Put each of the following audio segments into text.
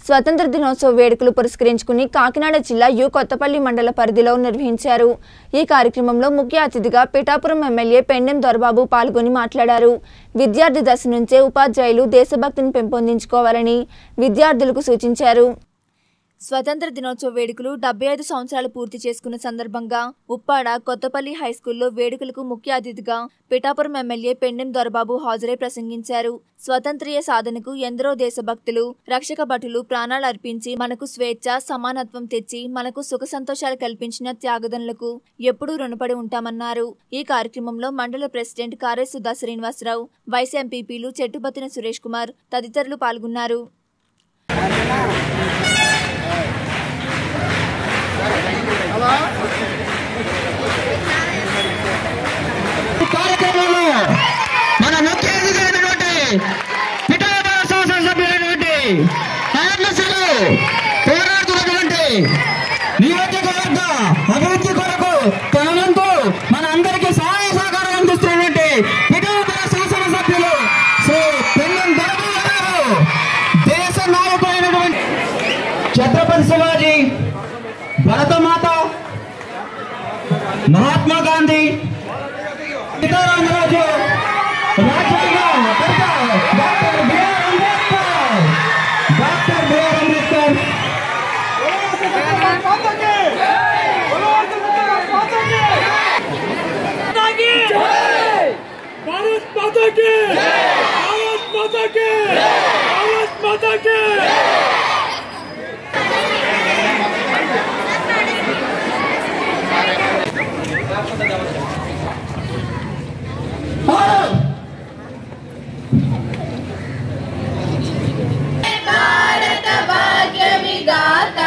స్వతంత్ర దినోత్సవ వేడుకలు పురస్కరించుకుని కాకినాడ జిల్లా యు కొత్తపల్లి మండల పరిధిలో నిర్వహించారు ఈ కార్యక్రమంలో ముఖ్య అతిథిగా పిఠాపురం ఎమ్మెల్యే పెండెం దొరబాబు పాల్గొని మాట్లాడారు విద్యార్థి దశ నుంచే ఉపాధ్యాయులు దేశభక్తిని పెంపొందించుకోవాలని విద్యార్థులకు సూచించారు స్వతంత్ర దినోత్సవ వేడుకలు డెబ్బై ఐదు సంవత్సరాలు పూర్తి చేసుకున్న సందర్భంగా ఉప్పాడ కొత్తపల్లి హైస్కూల్లో వేడుకలకు ముఖ్య అతిథిగా పిఠాపురం ఎమ్మెల్యే పెండెం దొరబాబు హాజరై ప్రసంగించారు స్వతంత్ర్య సాధనకు ఎందరో దేశభక్తులు రక్షక భటులు ప్రాణాలు అర్పించి మనకు స్వేచ్ఛ సమానత్వం తెచ్చి మనకు సుఖ సంతోషాలు కల్పించిన త్యాగదనులకు ఎప్పుడూ రుణపడి ఉంటామన్నారు ఈ కార్యక్రమంలో మండల ప్రెసిడెంట్ కారే సుధా శ్రీనివాసరావు వైస్ ఎంపీపీలు చెట్టుబత్తిన సురేష్ కుమార్ తదితరులు పాల్గొన్నారు కార్యక్రమంలో మన ముఖ్య అతిథి అయినటువంటి పిఠాపురం శాసనసభ్యులైనటువంటి ఆర్ఎస్ఎల్ పోరాడుతున్నటువంటి నియోజకవర్గ అభివృద్ధి కొరకు తనంతో మన అందరికీ సహాయ సహకారం అందిస్తున్నటువంటి పిఠాపురం శాసనసభ్యులు శ్రీ పెన్నెం దొరబాబు గారు దేశ నాయకులైనటువంటి ఛత్రపతి శివాజీ భరతమాత మహాత్మా గాంధీ సీతారామరాజు రాజ్యాంగ కర్త doctor B R Ambedkar doctor B R Ambedkar Bharat माता की भारत माता की भारत माता की భారత భాగ్య విధాత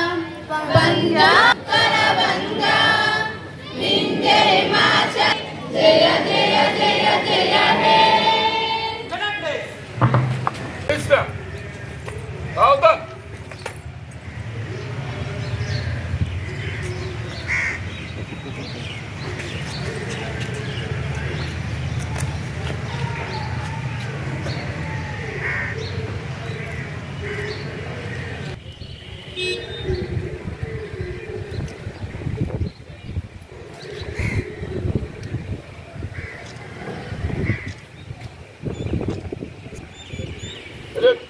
పంజాకర వంద వింజయ మాచ జయ జయ జయ జయ హే Mister. Well done. Good.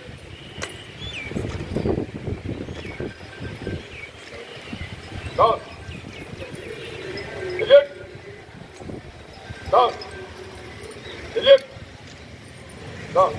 Down. Delete. Down. Delete. Down.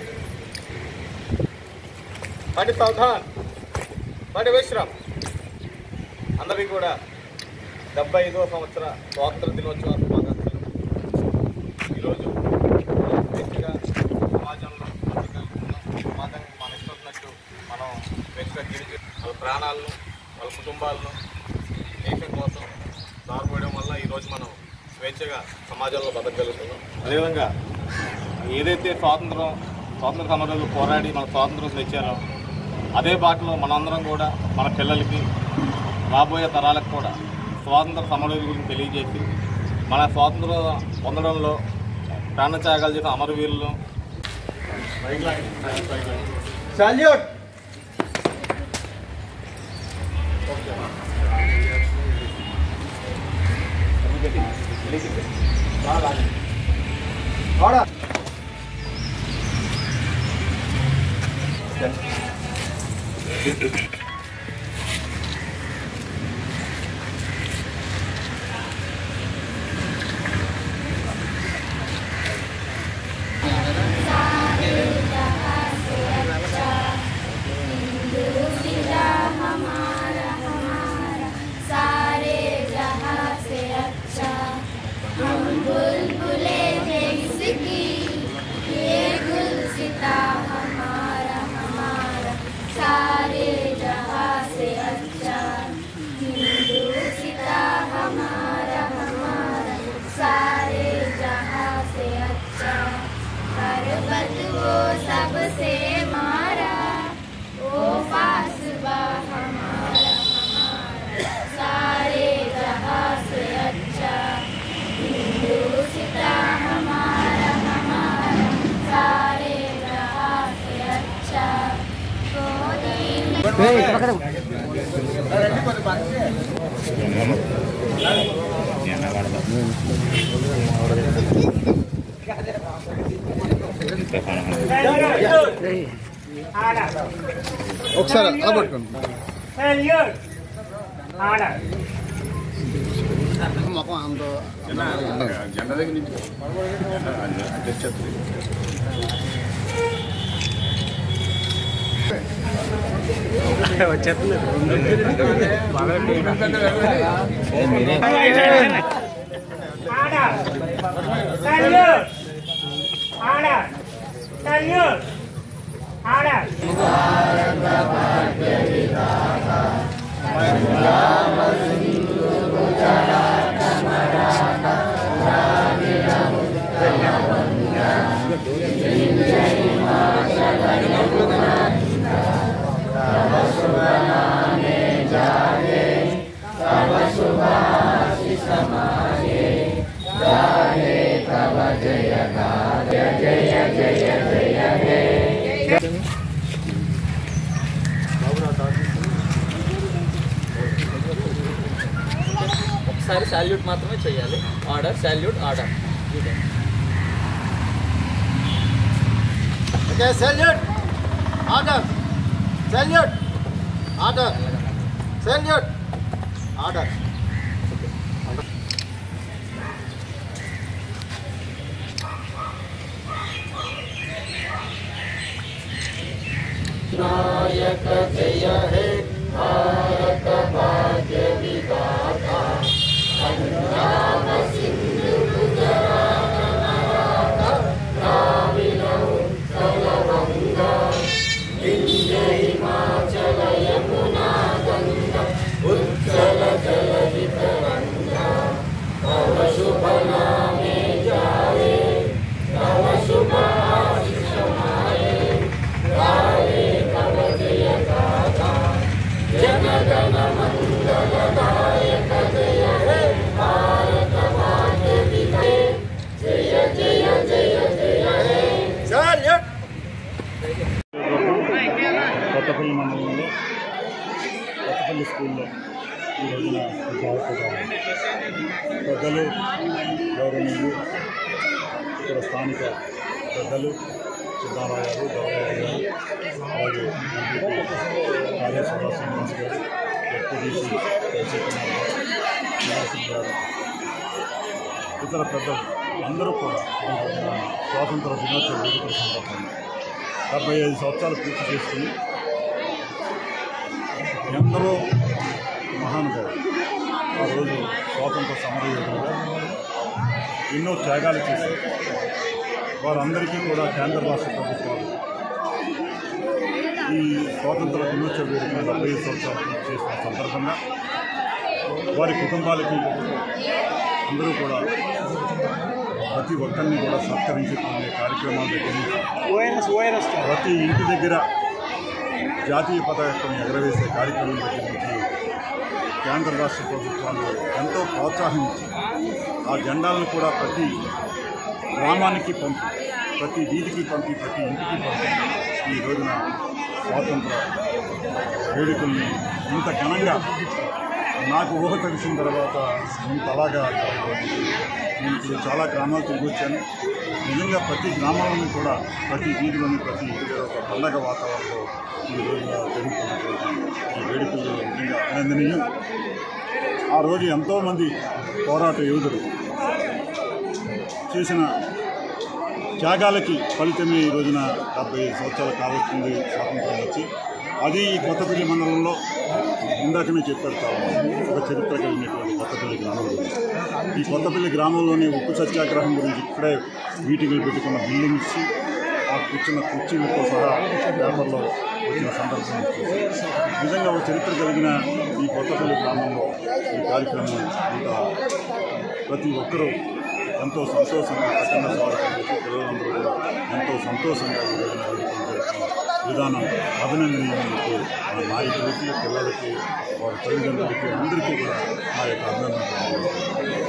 బండి సావధాన్ బండి విశ్రామ్ అందరికీ కూడా డెబ్బై ఐదవ సంవత్సర స్వాతంత్ర దినోత్సవ శుభాకాంక్షలు ఈరోజు మనం స్వేచ్ఛగా సమాజంలో బతకగలుగుతున్నాం సమాజానికి మన ఇష్టం ఉన్నట్టు మనం స్వేచ్ఛగా జీవించి వాళ్ళ ప్రాణాలను వాళ్ళ కుటుంబాలను దేశం కోసం దారిపోయడం వల్ల ఈరోజు మనం స్వేచ్ఛగా సమాజంలో బతకగలుగుతున్నాం అదేవిధంగా ఏదైతే స్వాతంత్రం స్వాతంత్ర సమరంలో పోరాడి మన స్వాతంత్రం తెచ్చారో అదే బాటలో మనందరం కూడా మన పిల్లలకి రాబోయే తరాలకు కూడా స్వాతంత్ర సమరం గురించి తెలియజేసి మన స్వాతంత్రం పొందడంలో ప్రాణత్యాగాలు చేసిన అమరవీరులు సాల్యూట్ सारे जहां से अच्छा हम बुलबुले हैं इसकी ये गुलसिता हमारा हमारा सारे जहां ఒకసారి అలా పట్టుకోండి మొఖం అంత జెండా దగ్గర నుంచి తెచ్చేస్తుంది ఒకసారి సాల్యూట్ మాత్రమే చేయాలి order salute order okay salute order salute order salute order salute Kothapalli మండలంలో కొత్తపల్లి స్కూల్లో ఈ రోజున జాగ్రత్తగా పెద్దలు గౌరవనీయులు ఇక్కడ స్థానిక పెద్దలు సిద్ధారావు గారు గౌరవ గారు అలాగే ఎంపీపీ కార్యేశ్వర శ్రీనివాస్ గారు ఎస్పీడీసీ కేసీ కుమార్ గారు నాసిక్ గారు ఇతర పెద్దలు అందరూ కూడా ఈ రోజున స్వాతంత్ర దినోత్సవ వేడుకల సందర్భంగా డెబ్బై ఐదు సంవత్సరాలు పూర్తి చేసుకుని ఎందరో మహానుభావులు ఆ రోజు స్వాతంత్ర సమరయోధులుగా ఎన్నో త్యాగాలు చేశారు వారందరికీ కూడా కేంద్ర రాష్ట్ర ప్రభుత్వాలు ఈ స్వాతంత్ర దినోత్సవ వేడుకలు డెబ్బై ఐదు సంవత్సరాలు పూర్తి చేసిన సందర్భంగా వారి కుటుంబాలకి అందరూ కూడా ప్రతి ఒక్కరిని కూడా సత్కరించుకునే కార్యక్రమాలు దగ్గర నుంచి ప్రతి ఇంటి దగ్గర జాతీయ పతాకాన్ని ఎగరవేసే కార్యక్రమం దగ్గర నుంచి కేంద్ర రాష్ట్ర ప్రభుత్వాలు ఎంతో ప్రోత్సాహించి ఆ జెండాలను కూడా ప్రతి గ్రామానికి పంపి ప్రతి వీధికి పంపి ప్రతి ఇంటికి పంపి ఈ రోజున స్వాతంత్ర వేడుకల్ని ఇంత ఘనంగా నాకు ఊహ తెలిసిన తర్వాత ఇంతలాగా నేను ఇప్పుడు చాలా గ్రామాలు తిరిగి వచ్చాను నిజంగా ప్రతి గ్రామంలోనూ కూడా ప్రతి వీధిలోని ప్రతి ఇంటి ఒక పండగ వాతావరణంలో ఈ రోజున జరుగుతున్నటువంటి ఈ వేడుకలు నిజంగా అభినందనీయం ఆ రోజు ఎంతోమంది పోరాట యోధులు చేసిన త్యాగాలకి ఫలితమే ఈ రోజున డెబ్బై ఐదు సంవత్సరాలు కావస్తుంది స్వాతంత్రం వచ్చి అది ఈ కొత్తపల్లి మండలంలో ఇందాకనే చెప్పారు చాలా ఒక చరిత్ర కలిగినటువంటి కొత్తపల్లి గ్రామంలో ఈ కొత్తపల్లి గ్రామంలోనే ఉప్పు సత్యాగ్రహం గురించి ఇక్కడే మీటింగులు పెట్టుకున్న బిల్డింగ్స్ ఆ కూర్చున్న కుర్చీలతో సహా పేపర్లో వచ్చిన సందర్భం చూసి నిజంగా ఒక చరిత్ర కలిగిన ఈ కొత్తపల్లి గ్రామంలో ఈ కార్యక్రమం ఇంత ప్రతి ఒక్కరూ ఎంతో సంతోషంగా ప్రకటన స్వాగతం పిల్లలందరూ కూడా ఎంతో సంతోషంగా ఈ రోజున వేడుకలు జరుపుకున్న విధానం అభినందనీయులకు మన నాయకులకి పిల్లలకి వారి తల్లిదండ్రులకి అందరికీ కూడా మా యొక్క అభినందనలు